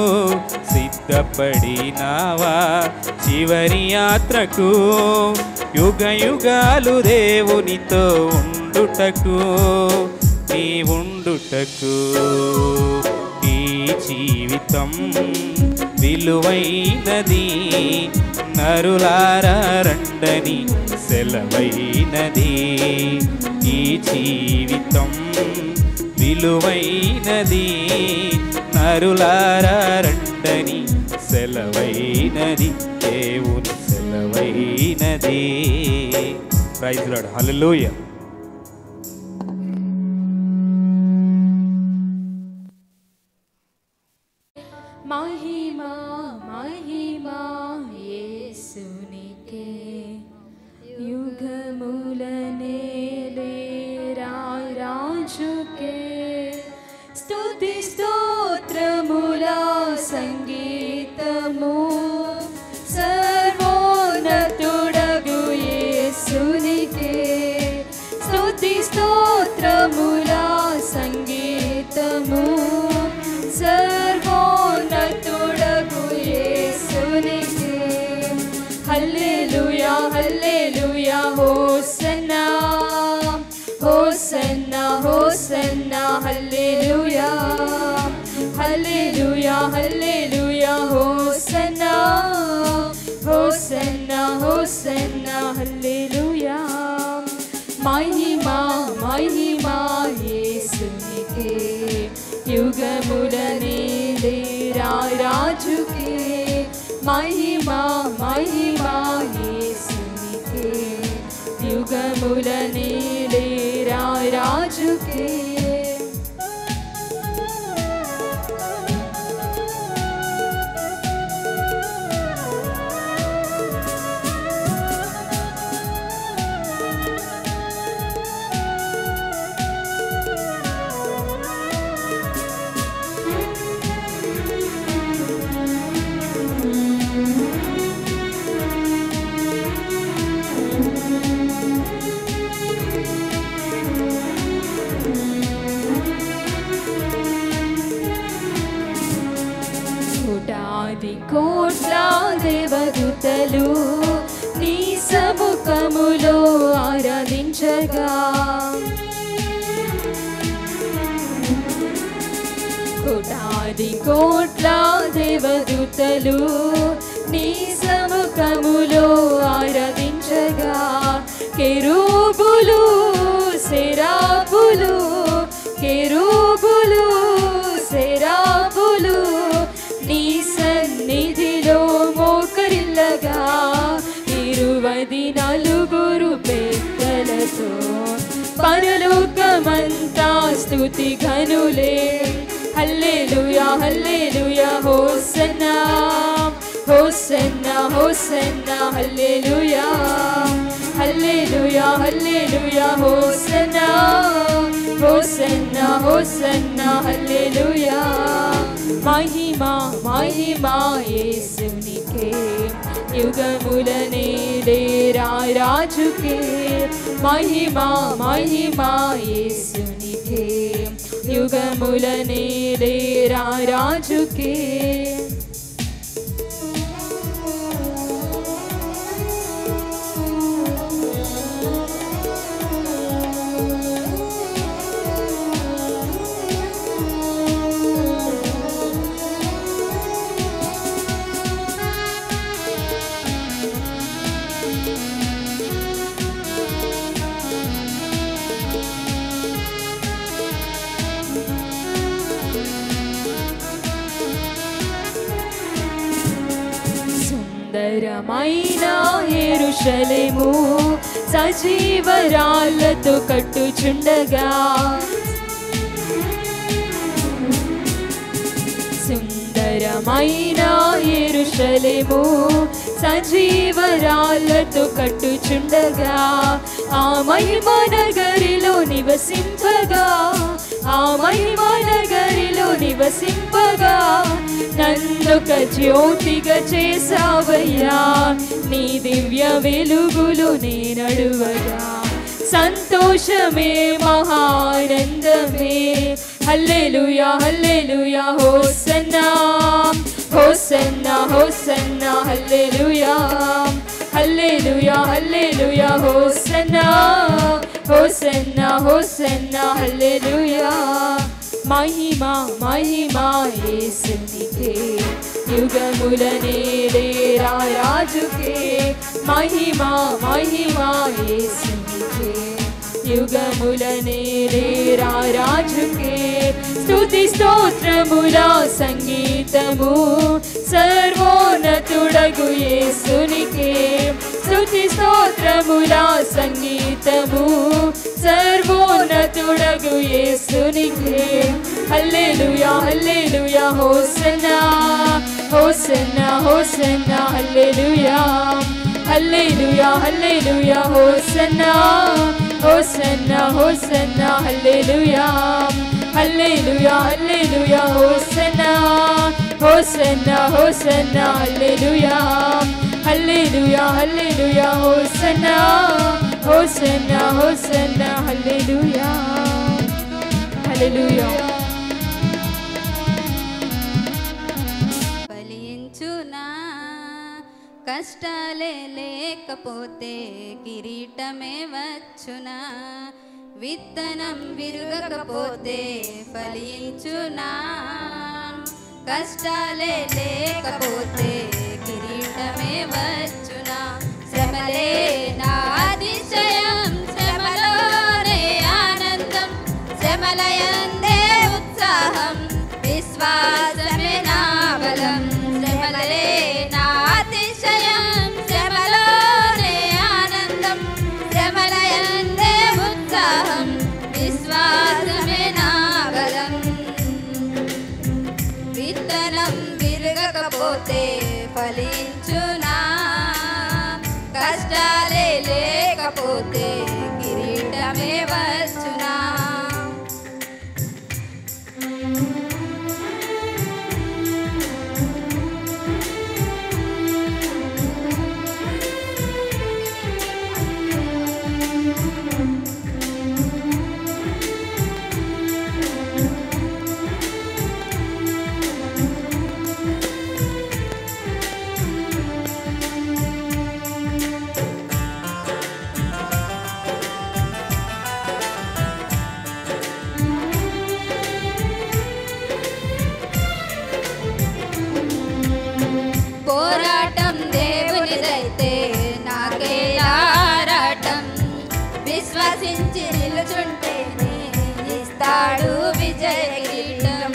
సిద్ధపడినావా చివరి యాత్రకు యుగ యుగాలు దేవునితో ఉండుటకు నీ ఉండుటకు ఈ జీవితం విలువైనది నరులారా రండని సెలవైనది ఈ జీవితం విలువైనది నరులారా రండని సెలవైనది దేవుని సెలవైనది ప్రైజ్ లాడ్ హల్లెలూయా మహిమా మహిమా యేసునికే యుగములనే రాజుకే స్తుతి స్తోత్రముల సంగీతము సర్వోన్నతుడగు యేసునికే స్తుతి స్తోత్రముల సంగీతము సర్వోన్నతుడగు యేసునికే హల్లెలూయా హల్లెలూయా హోసన్నా హోసన్నా హోసన్నా హల్లెలూయా హల్లెలూయా హల్లెలూయా హోసన్నా హోసన్నా హోసన్నా హల్లెలూయా మహిమా మహిమా యేసునికే యుగములనే రాజుకే మహిమా మహిమా యేసునికే యుగములనే రాజుకే కోటాది కోట్ల దేవదూతలు నీ సముఖములో ఆరాధించగా కోటాది కోట్ల దేవదూతలు నీ సముఖములో ఆరాధించగా కెరూబులు సెరాబులు కెరూబులు సెరాబులు నీ సన్నిధిలో మోకరిల్లగా ఇరువది నలుగురు పెద్దలతో పరలోకమంతా స్తుతి ఘనులే హల్లెలూయా హల్లెలూయా హోసన్నా హోసన్నా హోసన్నా హల్లెలూయా హల్లెలూయా హల్లెలూయా హోసన్నా హోసన్నా హోసన్నా హల్లెలూయా మహిమా మహిమా యేసునికే యుగములనే రాజుకే మహిమా మహిమా యేసునికే యుగములనే రాజుకే సుందరమైన ఎరుషలేము సజీవరాళ్ళతో కట్టుచుండగా సుందరమైన ఎరుషలేము సజీవరాళ్ళతో కట్టుచుండగా ఆ మహిమ నగరిలో నివసింపగా ఆ మహిమ నగరిలో నివసింపగా నన్నొక జ్యోతిగా చేసావయ్యా నీ దివ్య వెలుగులు నేనడువగా సంతోషమే మహానందమే హల్లెలూయా హల్లెలూయా హోసన్నా హోసన్నా హోసన్నా హల్లెలూయా హల్లెలూయా హల్లెలూయా హోసన్నా హోసన్నా హోసన్నా హల్లెలూయా మహిమ మహిమ యేసునికే యుగముల నేరేరా రాజుకే మహిమ మహిమ యేసునికే యుగముల నేరేరా రాజుకే స్తుతి స్తోత్రముల సంగీతము సర్వోన్నతుడగు యేసునికే స్తుతి స్తోత్రముల సంగీతము సర్వోన్నతుడగు యేసునికే హల్లెలూయా హల్లెలూయా హోసన్నా హోసన్నా హోసన్నా హల్లెలూయా హల్లెలూయా హల్లెలూయా హోసన్నా హోసన్నా హోసన్నా హల్లెలూయా హల్లెలూయా హల్లెలూయా హోసన్నా హోసన్నా హోసన్నా హల్లెలూయా హల్లెలూయా హల్లెలూయా హోసన్నా హోసన్నా హోసన్నా హల్లెలూయా హల్లెలూయా ఫలించునా కష్టాలే లేకపోతే కిరీటమే వచ్చునా విత్తనం విరగకపోతే ఫలించునా కష్టాలే లేకపోతే కిరీటమే వచ్చునా శ్రమలే నా అతిశయం శ్రమలోనే ఆనందం శ్రమలయందే ఉత్సాహం విశ్వాసమే నా బలం శ్రమలే నా అతిశయం శ్రమలోనే ఆనందం శ్రమలయందే ఉత్సాహం విశ్వాసమే నా బలం విత్తనం విరగకపోతే ఫలించునా కష్టాలే లేకపోతే కిరీటమే వచ్చునా పోరాటం దేవునిదైతే నాకే ఆరాటం విశ్వసించి నిలుచుంటేనే ఇస్తాడు విజయ కిరీటం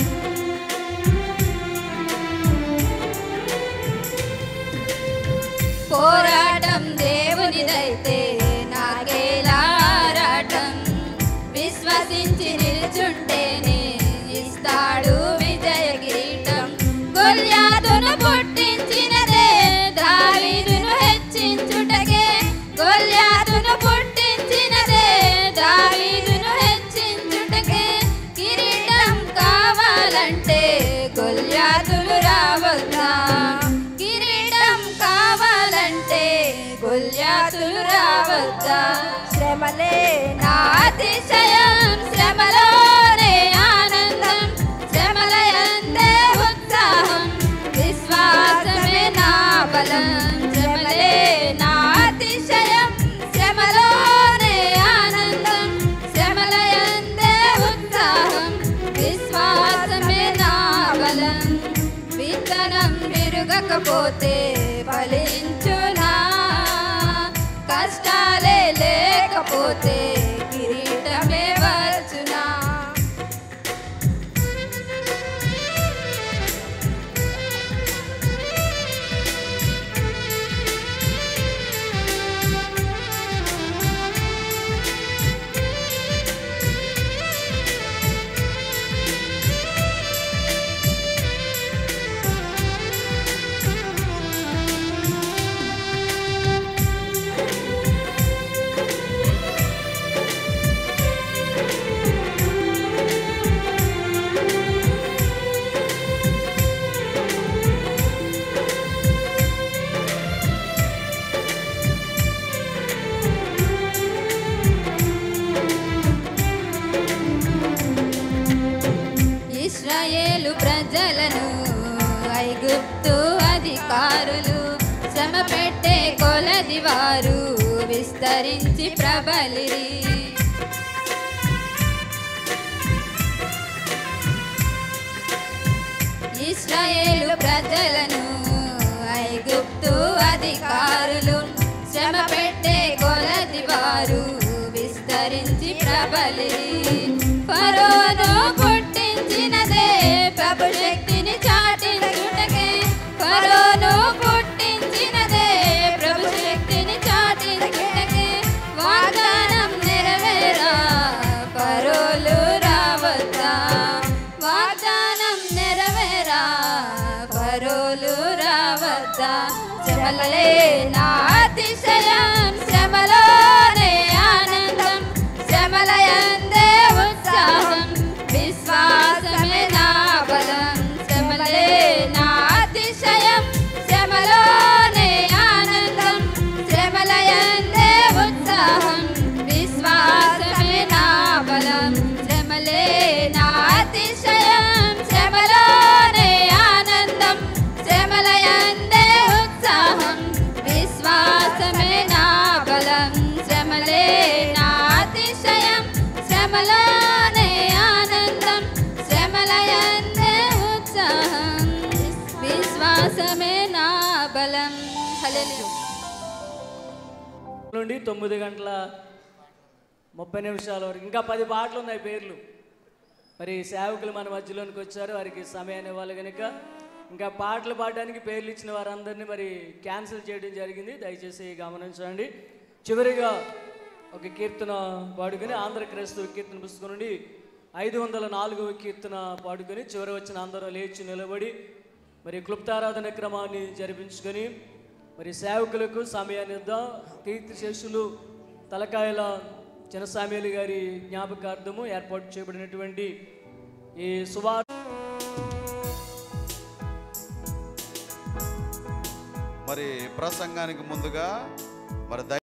పోరాటం దేవునిదైతే నాకేలారాటం విశ్వసించి నిల్చుంటేనే ఇస్తాడు విజయ కిరీటం గొల్యాతును పుట్టించినదే దావీదును హెచ్చించుటకే గొల్యాతును పుట్టించినదే దావీదును హెచ్చించుటకే కిరీటం కావాలంటే గొల్యాతులు రావద్దా కిరీటం కావాలంటే గొల్యాతులు రావద్దా శ్రమలే నా అతిశయం శ్రమలోనే ఆనందం శ్రమలయందే ఉత్సాహం విశ్వాసమే నా బలం శ్రమలే నా అతిశయం శ్రమలోనే ఆనందం శ్రమలయందే ఉత్సాహం విశ్వాసమే నా బలం విత్తనం విరుగకపోతే ఫలించునా కష్టాలే లేకపోతే కిరీటమే వచ్చునా ప్రబలిరి ఇస్రాయేలు ప్రజలను ఐగుప్తు అధికారులు శ్రమ పెట్టే కొలది వారు విస్తరించి ప్రబలిరి ఫరోను పుట్టించినదే ప్రభు శక్తిని చాటినకే ఫరోను పుట్టించినదే ప్రభు శక్తిని చాటినకే వాగ్దానం నెరవేరా పరోలు రావద్దా వాగ్దానం నెరవేరా పరోలు రావద్దా శ్రమలే నా అతిశయం శ్రమలోనే ఆనందం శ్రమలయందే ఉత్సాహం విశ్వాసమే నా బలం శ్రమలే నా అతిశయం శ్రమలోనే ఆనందం శ్రమలయందే ఉత్సాహం విశ్వాసమే నా బలం శ్రమలే నా అతిశయం శ్రమలోనే ఆనందం శ్రమలయందే ఉత్సాహం విశ్వాసమే నా బలం శ్రమలే నా అతిశయం శ్రమలోనే ఆనందం శ్రమలయందే ఉత్సాహం విశ్వాసమే నా బలం హల్లెలూయా నుండి తొమ్మిది గంటల ముప్పై నిమిషాల వరకు ఇంకా పది పాటలు ఉన్నాయి పేర్లు మరి సేవకులు మన మధ్యలోనికి వచ్చారు వారికి సమయాన్ని ఇవ్వాలి కనుక ఇంకా పాటలు పాడడానికి పేర్లు ఇచ్చిన వారందరినీ మరి క్యాన్సిల్ చేయడం జరిగింది దయచేసి గమనించండి చివరిగా ఒక కీర్తన పాడుకొని ఆంధ్ర క్రైస్తవ కీర్తన పుస్తకం నుండి ఐదు వందల నాలుగవ కీర్తన పాడుకొని చివరి వచ్చిన అందరూ లేచి నిలబడి మరి క్లుప్తారాధన క్రమాన్ని జరిపించుకొని మరి సేవకులకు సమయాన్ని ఇద్దాం తీర్థశేషులు తలకాయల చిన్నసామేలు గారి జ్ఞాపకార్థము ఏర్పాటు చేయబడినటువంటి ఈ సువార్ మరి ప్రసంగానికి ముందుగా మరి దై-